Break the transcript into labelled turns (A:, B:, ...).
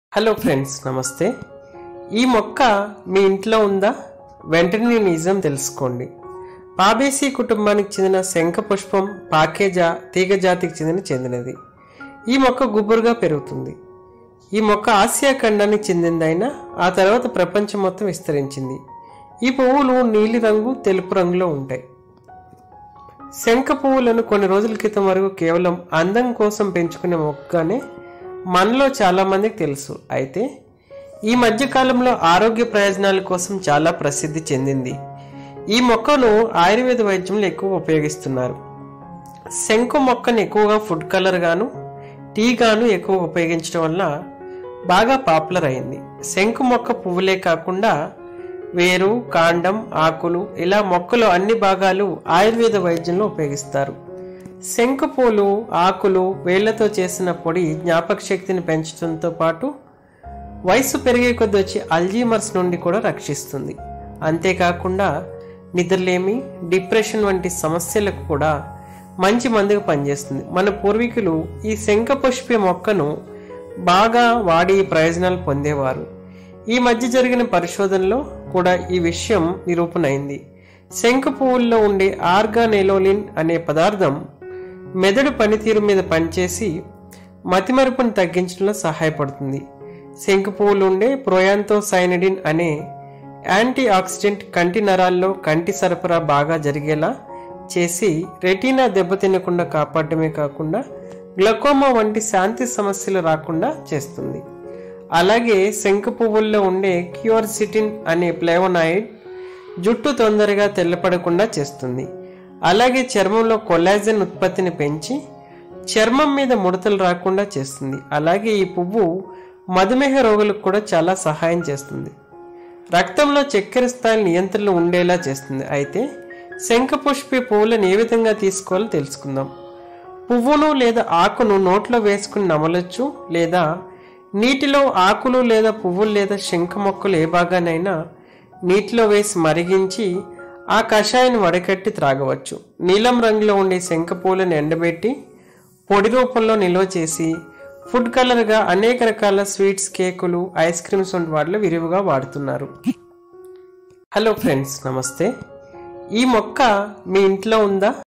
A: hello friends నమస్తే ఈ మొక్క మీ ఇంట్లో ఉందా వెంటనే నిజం తెలుసుకోండి పాబేసి కుటుంబానికి చెందిన శంఖ పుష్పం పాకేజా తీగ జాతికి చెందిన చెందినది ఈ మొక్క గుబురుగా పెరుగుతుంది ఈ మొక్క ఆసియా ఖండానికి చెందిందైనా ఆ తర్వాత ప్రపంచం మొత్తం విస్తరించింది ఈ పువ్వులు నీలిరంగు తెలుపు రంగులో ఉంటాయి శంఖ పువ్వులను కొన్ని రోజుల క్రితం వరకు కేవలం అందం కోసం పెంచుకునే మొక్కగానే మనలో చాలా మందికి తెలుసు అయితే ఈ మధ్య కాలంలో ఆరోగ్య ప్రయోజనాల కోసం చాలా ప్రసిద్ధి చెందింది ఈ మొక్కను ఆయుర్వేద వైద్యంలో ఎక్కువ ఉపయోగిస్తున్నారు శంకు మొక్కను ఎక్కువగా ఫుడ్ కలర్ గాను టీ గాను ఎక్కువ ఉపయోగించడం వల్ల బాగా పాపులర్ అయింది శంకు మొక్క పువ్వులే కాకుండా వేరు కాండం ఆకులు ఇలా మొక్కలో అన్ని భాగాలు ఆయుర్వేద వైద్యంలో ఉపయోగిస్తారు శంకు పూలు ఆకులు వేళ్లతో చేసిన పొడి జ్ఞాపక శక్తిని పెంచడంతో పాటు వయసు పెరిగే కొద్ది వచ్చి అల్జీమర్స్ నుండి కూడా రక్షిస్తుంది అంతేకాకుండా నిద్రలేమి డిప్రెషన్ వంటి సమస్యలకు కూడా మంచి మందుగా పనిచేస్తుంది మన పూర్వీకులు ఈ శంఖపుష్ప మొక్కను బాగా వాడి ప్రయోజనాలు పొందేవారు ఈ మధ్య జరిగిన పరిశోధనలో కూడా ఈ విషయం నిరూపణైంది శంఖ పువ్వుల్లో ఉండే ఆర్గానెలోలిన్ అనే పదార్థం మెదడు పనితీరు మీద పనిచేసి మతిమరుపును తగ్గించడంలో సహాయపడుతుంది శంఖ పువ్వులు ఉండే ప్రోయాంతోసైనడిన్ అనే యాంటీ ఆక్సిడెంట్ కంటి నరాల్లో కంటి సరఫరా బాగా జరిగేలా చేసి రెటీనా దెబ్బతినకుండా కాపాడమే కాకుండా గ్లకోమా వంటి శాంతి సమస్యలు రాకుండా చేస్తుంది అలాగే శంఖ పువ్వుల్లో ఉండే క్యూర్సిటిన్ అనే ప్లేవనాయిడ్ జుట్టు తొందరగా తెల్లపడకుండా చేస్తుంది అలాగే చర్మంలో కొలాజన్ ఉత్పత్తిని పెంచి చర్మం మీద ముడతలు రాకుండా చేస్తుంది అలాగే ఈ పువ్వు మధుమేహ రోగులకు కూడా చాలా సహాయం చేస్తుంది రక్తంలో చక్కెర స్థాయి నియంత్రణలో ఉండేలా చేస్తుంది అయితే శంఖపుష్పి పువ్వులను ఏ విధంగా తీసుకోవాలో తెలుసుకుందాం పువ్వును లేదా ఆకును నోట్లో వేసుకుని నమలొచ్చు లేదా నీటిలో ఆకులు లేదా పువ్వులు లేదా శంఖ మొక్కలు ఏ భాగానైనా నీటిలో వేసి మరిగించి ఆ కషాయాన్ని వడకట్టి త్రాగవచ్చు నీలం రంగులో ఉండే శంఖ పూలను ఎండబెట్టి పొడి రూపంలో నిల్వ చేసి ఫుడ్ కలర్గా అనేక రకాల స్వీట్స్ కేకులు ఐస్ క్రీమ్స్ వంటి వాటిలో విరివిగా వాడుతున్నారు హలో ఫ్రెండ్స్ నమస్తే ఈ మొక్క మీ ఇంట్లో ఉందా